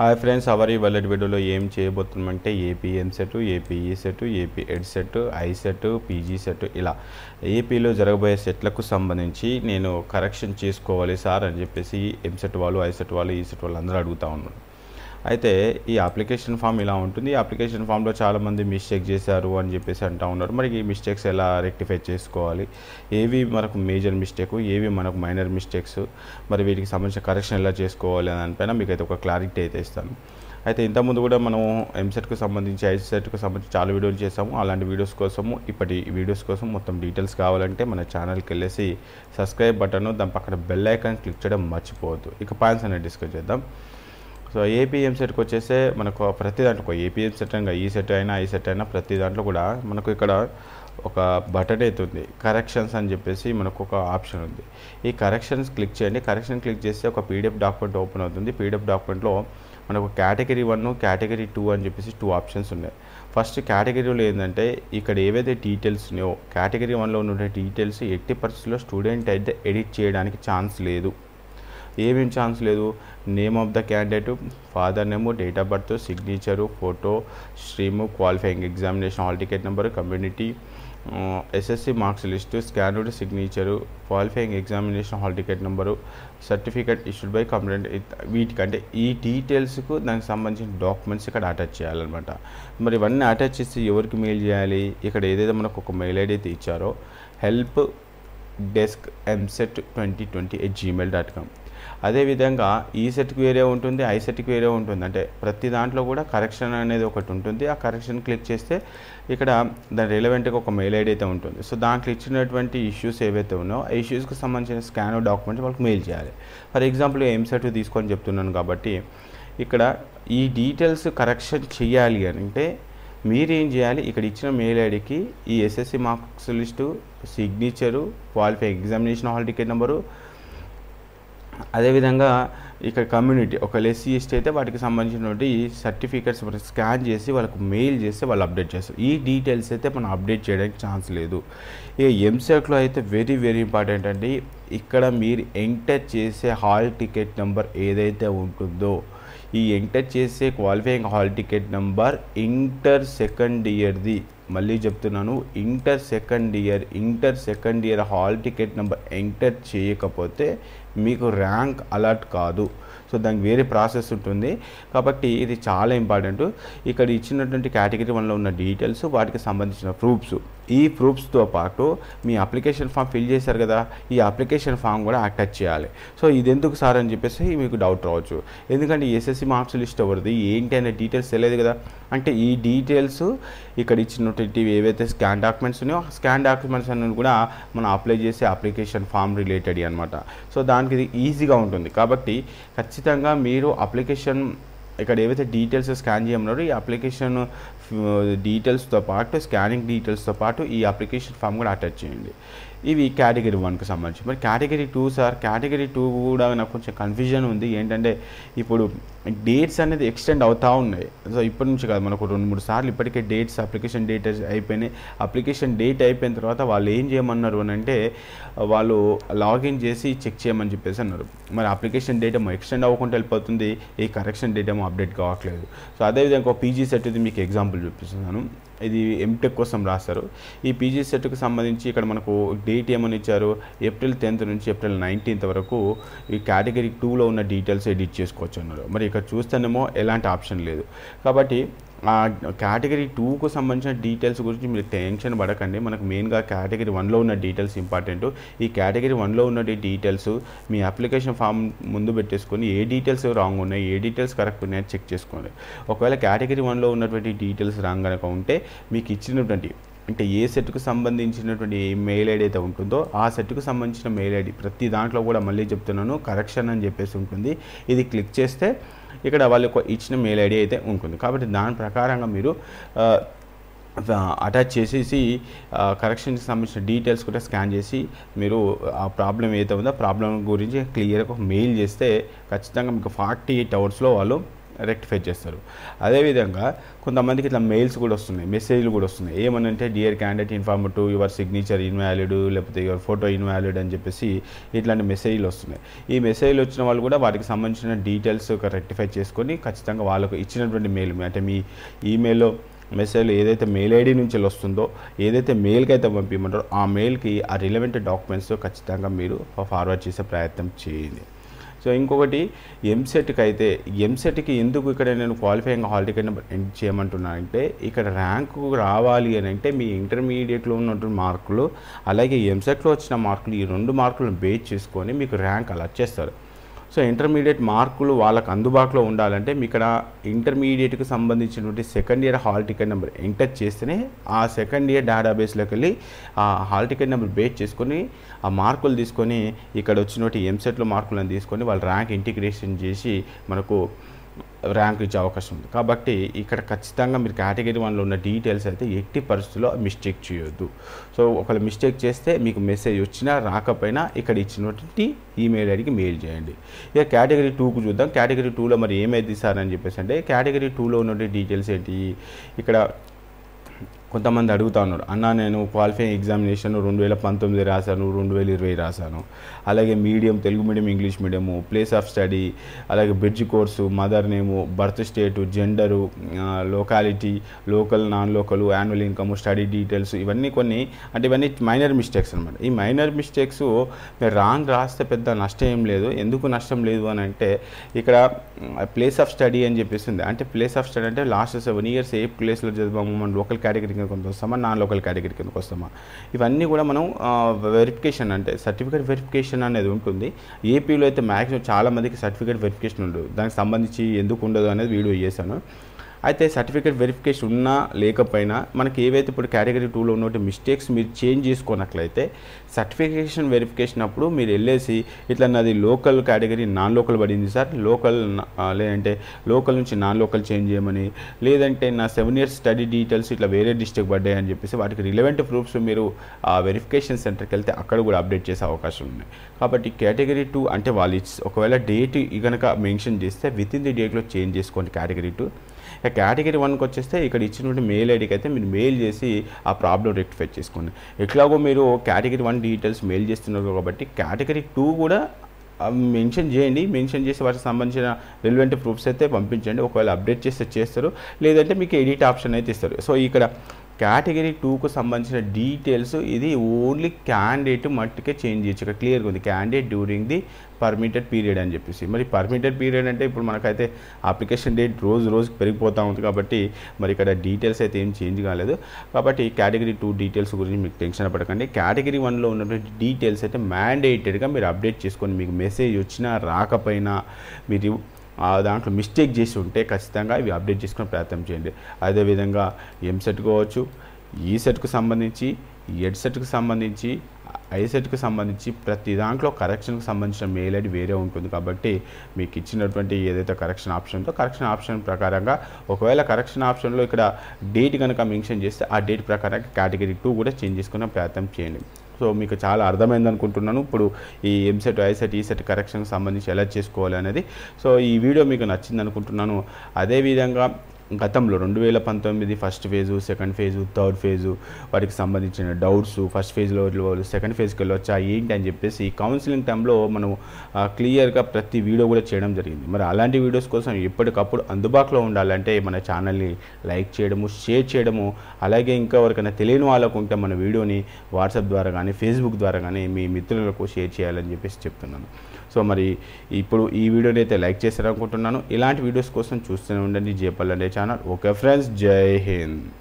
hi friends hour ఇవాళ వీడియోలో ఏం చేయబోతున్నామంటే AP EAMCET AP ECET AP EdCET ICET PGCET ఇలా ఏపీలో జరగబోయే సెట్లకు సంబంధించి నేను కరెక్షన్ చేసుకోవాలి సార్ అని చెప్పేసి ఎంసెట్ వాళ్ళు ఐ సెట్ వాళ్ళు ఈ సెట్ వాళ్ళు అందరూ అడుగుతూ ఉన్నారు అయితే ఈ అప్లికేషన్ ఫామ్ ఇలా ఉంటుంది ఈ అప్లికేషన్ ఫామ్లో చాలామంది మిస్టేక్ చేశారు అని చెప్పేసి అంటూ ఉన్నారు మరి ఈ మిస్టేక్స్ ఎలా రెక్టిఫై చేసుకోవాలి ఏవి మనకు మేజర్ మిస్టేక్ ఏవి మనకు మైనర్ మిస్టేక్స్ మరి వీటికి సంబంధించిన కరెక్షన్ ఎలా చేసుకోవాలి అని దానిపైన మీకు అయితే ఒక క్లారిటీ అయితే ఇస్తాను అయితే ఇంతకుముందు కూడా మనం ఎంసెట్కి సంబంధించి ఐసెట్కి సంబంధించి చాలా వీడియోలు చేసాము అలాంటి వీడియోస్ కోసము ఇప్పటి వీడియోస్ కోసం మొత్తం డీటెయిల్స్ కావాలంటే మన ఛానల్కి వెళ్ళేసి సబ్స్క్రైబ్ బటన్ దాని పక్కన బెల్ ఐకాన్ క్లిక్ చేయడం మర్చిపోవద్దు ఇక పాయింట్స్ అనేది డిస్కస్ చేద్దాం సో ఏపీఎం సెట్కి వచ్చేసే మనకు ప్రతి దాంట్లో ఒక ఏపీఎం సెట్ అయినా ఈ సెట్ అయినా ఈ సెట్ అయినా ప్రతి దాంట్లో కూడా మనకు ఇక్కడ ఒక బటన్ అయితే ఉంది కరెక్షన్స్ అని చెప్పేసి మనకు ఒక ఆప్షన్ ఉంది ఈ కరెక్షన్స్ క్లిక్ చేయండి కరెక్షన్ క్లిక్ చేస్తే ఒక పీడిఎఫ్ డాక్యుమెంట్ ఓపెన్ అవుతుంది పీడిఎఫ్ డాక్యుమెంట్లో మనకు కేటగిరీ వన్ కేటగిరీ టూ అని చెప్పేసి టూ ఆప్షన్స్ ఉన్నాయి ఫస్ట్ కేటగిరీలో ఏంటంటే ఇక్కడ ఏవైతే డీటెయిల్స్ ఉన్నాయో కేటగిరీ వన్లో ఉన్న డీటెయిల్స్ ఎట్టి పరిస్థితుల్లో స్టూడెంట్ అయితే ఎడిట్ చేయడానికి ఛాన్స్ లేదు ఏమేం ఛాన్స్ లేదు name of the candidate father name date of birth signature photo stream qualifying examination hall ticket number community SSC marks list scanned signature qualifying examination hall ticket number certificate issued by complaint వీటికంటే ఈ డీటెయిల్స్కు దానికి సంబంధించిన documents ఇక్కడ attach చేయాలన్నమాట మరి ఇవన్నీ attach చేసి ఎవరికి మెయిల్ చేయాలి ఇక్కడ ఏదైతే మనకు ఒక మెయిల్ ఐడి అయితే ఇచ్చారో help desk EAMCET twenty twenty at Gmail dot com అదేవిధంగా ఈ సెట్కి వేరే ఉంటుంది ఐ సెట్కి వేరే ఉంటుంది అంటే ప్రతి దాంట్లో కూడా కరెక్షన్ అనేది ఒకటి ఉంటుంది ఆ కరెక్షన్ క్లిక్ చేస్తే ఇక్కడ దాని రిలవెంట్గా ఒక మెయిల్ ఐడి అయితే ఉంటుంది సో దాంట్లో ఇచ్చినటువంటి ఇష్యూస్ ఏవైతే ఉన్నాయో ఆ ఇష్యూస్కి సంబంధించిన స్కాన్ డాక్యుమెంట్ వాళ్ళకి మెయిల్ చేయాలి ఫర్ ఎగ్జాంపుల్ ఏం సెట్ తీసుకొని చెప్తున్నాను కాబట్టి ఇక్కడ ఈ డీటెయిల్స్ కరెక్షన్ చేయాలి అని అంటే మీరేం చేయాలి ఇక్కడ ఇచ్చిన మెయిల్ ఐడికి ఈ SSC marks list signature qualify examination hall ticket number అదేవిధంగా ఇక్కడ కమ్యూనిటీ ఒక ఎస్సీ ఎస్టీ అయితే వాటికి సంబంధించినటువంటి సర్టిఫికేట్స్ మనకి స్కాన్ చేసి వాళ్ళకు మెయిల్ చేసి వాళ్ళు అప్డేట్ చేస్తారు ఈ డీటెయిల్స్ అయితే మనం అప్డేట్ చేయడానికి ఛాన్స్ లేదు ఇక ఎంసెట్లో అయితే వెరీ వెరీ ఇంపార్టెంట్ అండి ఇక్కడ మీరు ఎంటర్ చేసే హాల్ టికెట్ నెంబర్ ఏదైతే ఉంటుందో ఈ ఎంటర్ చేసే qualifying hall ticket number inter second ఇయర్ది మళ్ళీ చెప్తున్నాను inter second year inter second year hall ticket number enter చేయకపోతే మీకు ర్యాంక్ అలర్ట్ కాదు సో దానికి వేరే ప్రాసెస్ ఉంటుంది కాబట్టి ఇది చాలా ఇంపార్టెంట్ ఇక్కడ ఇచ్చినటువంటి కేటగిరీ వన్లో ఉన్న డీటెయిల్స్ వాటికి సంబంధించిన ప్రూఫ్స్ ఈ ప్రూఫ్స్తో పాటు మీ అప్లికేషన్ ఫామ్ ఫిల్ చేశారు కదా ఈ అప్లికేషన్ ఫామ్ కూడా అటాచ్ చేయాలి సో ఇది ఎందుకు సార్ అని చెప్పేసి మీకు డౌట్ రావచ్చు ఎందుకంటే ఎస్ఎస్సి మార్క్స్ లిస్ట్ ఎవరిది ఏంటి అనే డీటెయిల్స్ తెలియదు కదా అంటే ఈ డీటెయిల్స్ ఇక్కడ ఇచ్చినటువంటి ఏవైతే స్కాన్ డాక్యుమెంట్స్ ఉన్నాయో స్కాన్ డాక్యుమెంట్స్ అన్నీ కూడా మనం అప్లై చేసే అప్లికేషన్ ఫామ్ రిలేటెడ్ అనమాట సో దానికి ఇది ఈజీగా ఉంటుంది కాబట్టి ఖచ్చితంగా మీరు అప్లికేషన్ ఇక్కడ ఏవైతే డీటెయిల్స్ స్కాన్ చేయమన్నారో ఈ అప్లికేషన్ డీటెయిల్స్తో పాటు స్కానింగ్ డీటెయిల్స్తో పాటు ఈ అప్లికేషన్ ఫామ్ కూడా అటాచ్ చేయండి ఇవి కేటగిరీ వన్కి సంబంధించి మరి category two sir category two కూడా నాకు కొంచెం కన్ఫ్యూజన్ ఉంది ఏంటంటే ఇప్పుడు డేట్స్ అనేది ఎక్స్టెండ్ అవుతూ ఉన్నాయి సో ఇప్పటి నుంచి కాదు మనకు రెండు మూడు సార్లు ఇప్పటికే డేట్స్ అప్లికేషన్ డేట్ అయిపోయినాయి అప్లికేషన్ డేట్ అయిపోయిన తర్వాత వాళ్ళు ఏం చేయమన్నారు అని అంటే వాళ్ళు లాగిన్ చేసి చెక్ చేయమని చెప్పేసి అన్నారు మరి అప్లికేషన్ డేట్ ఏమో ఎక్స్టెండ్ అవ్వకుండా వెళ్ళిపోతుంది ఈ కరెక్షన్ డేట్ ఏమో అప్డేట్ కావట్లేదు సో అదేవిధంగా పీజీ సెట్ ఇది మీకు ఎగ్జాంపుల్ చూపిస్తున్నాను ఇది ఎంటెక్ కోసం రాస్తారు ఈ పీజీ సెట్కి సంబంధించి ఇక్కడ మనకు డేట్ ఏమని ఇచ్చారు ఏప్రిల్ టెన్త్ నుంచి ఏప్రిల్ నైన్టీన్త్ వరకు ఈ కేటగిరీ టూలో ఉన్న డీటెయిల్స్ ఎడిట్ చేసుకోవచ్చు అన్నారు మరి ఇక్కడ చూస్తేనేమో ఎలాంటి ఆప్షన్ లేదు కాబట్టి ఆ కేటగిరీ టూకు సంబంధించిన డీటెయిల్స్ గురించి మీరు టెన్షన్ పడకండి మనకు మెయిన్గా కేటగిరీ వన్లో ఉన్న డీటెయిల్స్ ఇంపార్టెంట్ ఈ కేటగిరీ వన్లో ఉన్న డీటెయిల్స్ మీ అప్లికేషన్ ఫామ్ ముందు పెట్టేసుకొని ఏ డీటెయిల్స్ రాంగ్ ఉన్నాయి ఏ డీటెయిల్స్ కరెక్ట్ ఉన్నాయని చెక్ చేసుకోండి ఒకవేళ కేటగిరీ వన్లో ఉన్నటువంటి డీటెయిల్స్ రాంగ్ కనుక ఉంటే మీకు ఇచ్చినటువంటి అంటే ఏ సెట్కు సంబంధించినటువంటి మెయిల్ ఐడి అయితే ఉంటుందో ఆ సెట్కు సంబంధించిన మెయిల్ ఐడి ప్రతి దాంట్లో కూడా మళ్ళీ చెప్తున్నాను కరెక్షన్ అని చెప్పేసి ఉంటుంది ఇది క్లిక్ చేస్తే ఇక్కడ వాళ్ళకు ఇచ్చిన మెయిల్ ఐడి అయితే ఉంటుంది కాబట్టి దాని ప్రకారంగా మీరు అటాచ్ చేసేసి కరెక్షన్కి సంబంధించిన డీటెయిల్స్ కూడా స్కాన్ చేసి మీరు ఆ ప్రాబ్లం ఏదైతే ఉందో ప్రాబ్లం గురించి క్లియర్గా మెయిల్ చేస్తే ఖచ్చితంగా మీకు ఫార్టీ ఎయిట్ అవర్స్లో వాళ్ళు రెక్టిఫై చేస్తారు అదేవిధంగా కొంతమందికి ఇట్లా మెయిల్స్ కూడా వస్తున్నాయి మెసేజ్లు కూడా వస్తున్నాయి ఏమనంటే dear candidate inform to your signature invalid లేకపోతే యువర్ ఫోటో ఇన్వాలిడ్ అని చెప్పేసి ఇట్లాంటి మెసేజ్లు వస్తున్నాయి ఈ మెసేజ్లు వచ్చిన వాళ్ళు కూడా వాటికి సంబంధించిన డీటెయిల్స్ రెక్టిఫై చేసుకొని ఖచ్చితంగా వాళ్ళకు ఇచ్చినటువంటి మెయిల్ అంటే మీ ఈమెయిల్లో మెసేజ్ ఏదైతే మెయిల్ ఐడి నుంచి వస్తుందో ఏదైతే మెయిల్కి అయితే పంపించమంటారో ఆ మెయిల్కి ఆ రిలవెంట్ డాక్యుమెంట్స్ ఖచ్చితంగా మీరు ఫార్వర్డ్ చేసే ప్రయత్నం చేయండి సో ఇంకొకటి ఎంసెట్కి అయితే ఎంసెట్కి ఎందుకు ఇక్కడ నేను qualifying hall ticket number end చేయమంటున్నానంటే ఇక్కడ ర్యాంకు రావాలి అని అంటే మీ ఇంటర్మీడియట్లో ఉన్నటువంటి మార్కులు అలాగే ఎంసెట్లో వచ్చిన మార్కులు ఈ రెండు మార్కులను బేస్ చేసుకొని మీకు ర్యాంక్ అలా వచ్చేస్తారు సో ఇంటర్మీడియట్ మార్కులు వాళ్ళకి అందుబాటులో ఉండాలంటే మీ ఇక్కడ ఇంటర్మీడియట్కి సంబంధించినటువంటి second year hall ticket number enter చేస్తేనే ఆ సెకండ్ ఇయర్ డేటాబేస్లోకి వెళ్ళి ఆ హాల్ టికెట్ నెంబర్ బేస్ చేసుకొని ఆ మార్కులు తీసుకొని ఇక్కడ వచ్చినటువంటి ఎంసెట్లో మార్కులను తీసుకొని వాళ్ళ ర్యాంక్ ఇంటిగ్రేషన్ చేసి మనకు ర్యాంక్ ఇచ్చే అవకాశం ఉంది కాబట్టి ఇక్కడ ఖచ్చితంగా మీరు కేటగిరీ వన్లో ఉన్న డీటెయిల్స్ అయితే ఎట్టి పరిస్థితుల్లో మిస్టేక్ చేయొద్దు సో ఒకవేళ మిస్టేక్ చేస్తే మీకు మెసేజ్ వచ్చినా రాకపోయినా ఇక్కడ ఇచ్చినటువంటి ఈమెయిల్ ఐడికి మెయిల్ చేయండి ఇక కేటగిరీ టూకు చూద్దాం కేటగిరీ టూలో మరి ఏమైంది సార్ అని చెప్పేసి అంటే కేటగిరీ టూలో ఉన్నటువంటి డీటెయిల్స్ ఏంటి ఇక్కడ కొంతమంది అడుగుతా ఉన్నారు అన్న నేను క్వాలిఫైయింగ్ ఎగ్జామినేషన్ రెండు వేల పంతొమ్మిది రాశాను రెండు వేల ఇరవై రాశాను అలాగే medium Telugu medium English medium place of study అలాగే bridge course mother name birth state gender locality local non local annual income study details ఇవన్నీ కొన్ని అంటే ఇవన్నీ మైనర్ మిస్టేక్స్ అనమాట ఈ మైనర్ మిస్టేక్స్ మీరు రాంగ్ రాస్తే పెద్ద నష్టం ఏం లేదు ఎందుకు నష్టం లేదు అని అంటే ఇక్కడ ప్లేస్ ఆఫ్ స్టడీ అని చెప్పేసి ఉంది అంటే ప్లేస్ ఆఫ్ స్టడీ అంటే లాస్ట్ సెవెన్ ఇయర్స్ ఏ ప్లేస్లో చదివాము మనం లోకల్ కేటగిరీ కింద కొంత వస్తామా నాన్ లోకల్ కేటగిరీ కిందకి వస్తామా ఇవన్నీ కూడా మనం వెరిఫికేషన్ అంటే సర్టిఫికేట్ వెరిఫికేషన్ అనేది ఉంటుంది ఏపీలో అయితే మ్యాక్సిమం చాలా మందికి సర్టిఫికేట్ వెరిఫికేషన్ ఉండదు దానికి సంబంధించి ఎందుకు ఉండదు అనేది వీడియో చేశాను అయితే సర్టిఫికేట్ వెరిఫికేషన్ ఉన్నా లేకపోయినా మనకి ఏవైతే ఇప్పుడు కేటగిరీ టూలో ఉన్నటువంటి మిస్టేక్స్ మీరు చేంజ్ చేసుకున్నట్లయితే సర్టిఫికేషన్ వెరిఫికేషన్ అప్పుడు మీరు వెళ్ళేసి ఇట్లా నాది లోకల్ కేటగిరీ నాన్ లోకల్ పడింది సార్ లోకల్ లేదంటే లోకల్ నుంచి నాన్ లోకల్ చేంజ్ చేయమని లేదంటే నా సెవెన్ ఇయర్స్ స్టడీ డీటెయిల్స్ ఇట్లా వేరే డిస్ట్రిక్ట్ పడ్డాయి అని చెప్పేసి వాటికి రిలవెంట్ ప్రూఫ్స్ మీరు ఆ వెరిఫికేషన్ సెంటర్కి వెళ్తే అక్కడ కూడా అప్డేట్ చేసే అవకాశం ఉంది కాబట్టి కేటగిరీ టూ అంటే వాళ్ళు ఇచ్చి ఒకవేళ డేట్ కనుక మెన్షన్ చేస్తే విత్ ఇన్ ది డేట్లో చేంజ్ చేసుకోండి కేటగిరీ టూ ఇక కేటగిరీ వన్కి వచ్చేస్తే ఇక్కడ ఇచ్చినటువంటి మెయిల్ ఐడికి అయితే మీరు మెయిల్ చేసి ఆ ప్రాబ్లం రెక్టిఫై చేసుకోండి ఎట్లాగో మీరు కేటగిరీ వన్ డీటెయిల్స్ మెయిల్ చేస్తున్నారు కాబట్టి కేటగిరీ టూ కూడా మెన్షన్ చేయండి మెన్షన్ చేసి వాటికి సంబంధించిన రిలవెంట్ ప్రూఫ్స్ అయితే పంపించండి ఒకవేళ అప్డేట్ చేస్తే చేస్తారు లేదంటే మీకు ఎడిట్ ఆప్షన్ అయితే ఇస్తారు సో ఇక్కడ కేటగిరీ టూకు సంబంధించిన డీటెయిల్స్ ఇది ఓన్లీ క్యాండిడేట్ మట్టుకే చేంజ్ చేయొచ్చు ఇక్కడ క్లియర్గా ఉంది candidate during the permitted period అని చెప్పేసి మరి పర్మిటెడ్ పీరియడ్ అంటే ఇప్పుడు మనకైతే అప్లికేషన్ డేట్ రోజు రోజుకి పెరిగిపోతూ ఉంది కాబట్టి మరి ఇక్కడ డీటెయిల్స్ అయితే ఏం చేంజ్ కాలేదు కాబట్టి కేటగిరీ టూ డీటెయిల్స్ గురించి మీకు టెన్షన్ పడకండి కేటగిరీ వన్లో ఉన్నటువంటి డీటెయిల్స్ అయితే మ్యాండేటెడ్గా మీరు అప్డేట్ చేసుకొని మీకు మెసేజ్ వచ్చినా రాకపోయినా మీరు దాంట్లో మిస్టేక్ చేసి ఉంటే ఖచ్చితంగా ఇవి అప్డేట్ చేసుకునే ప్రయత్నం చేయండి అదేవిధంగా ఎంసెట్ కావచ్చు ఈ సెట్కు సంబంధించి ఎడ్ సెట్కు సంబంధించి ఐ సెట్కి సంబంధించి ప్రతి దాంట్లో కరెక్షన్కి సంబంధించిన మెయిల్ ఐడి వేరే ఉంటుంది కాబట్టి మీకు ఇచ్చినటువంటి ఏదైతే కరెక్షన్ ఆప్షన్ ఉందో కరెక్షన్ ఆప్షన్ ప్రకారంగా ఒకవేళ కరెక్షన్ ఆప్షన్లో ఇక్కడ డేట్ కనుక మెన్షన్ చేస్తే ఆ డేట్ ప్రకారంగా కేటగిరీ టూ కూడా చేంజ్ చేసుకునే ప్రయత్నం చేయండి సో మీకు చాలా అర్థమైంది అనుకుంటున్నాను ఇప్పుడు ఈ ఎంసెట్ ఐసెట్ ఈసెట్ కరెక్షన్కి సంబంధించి ఎలా చేసుకోవాలి అనేది సో ఈ వీడియో మీకు నచ్చింది అనుకుంటున్నాను అదేవిధంగా గతంలో రెండు వేల పంతొమ్మిది first phase second phase third phase వాటికి సంబంధించిన డౌట్స్ ఫస్ట్ ఫేజ్లో వాళ్ళు సెకండ్ ఫేజ్కి వెళ్ళొచ్చా ఏంటి అని చెప్పేసి కౌన్సిలింగ్ టైంలో మనం క్లియర్గా ప్రతి వీడియో కూడా చేయడం జరిగింది మరి అలాంటి వీడియోస్ కోసం ఎప్పటికప్పుడు అందుబాటులో ఉండాలంటే మన ఛానల్ని లైక్ చేయడము షేర్ చేయడము అలాగే ఇంకా ఎవరికైనా తెలియని వాళ్ళకు ఉంటే మన వీడియోని వాట్సాప్ ద్వారా కానీ ఫేస్బుక్ ద్వారా కానీ మీ మిత్రులకు షేర్ చేయాలని చెప్పేసి చెప్తున్నాను సో మరి ఇప్పుడు ఈ వీడియోని అయితే లైక్ చేశారనుకుంటున్నాను ఇలాంటి వీడియోస్ కోసం చూస్తూనే ఉండండి జేపల్ అనే ఛానల్ ఓకే ఫ్రెండ్స్ జై హింద్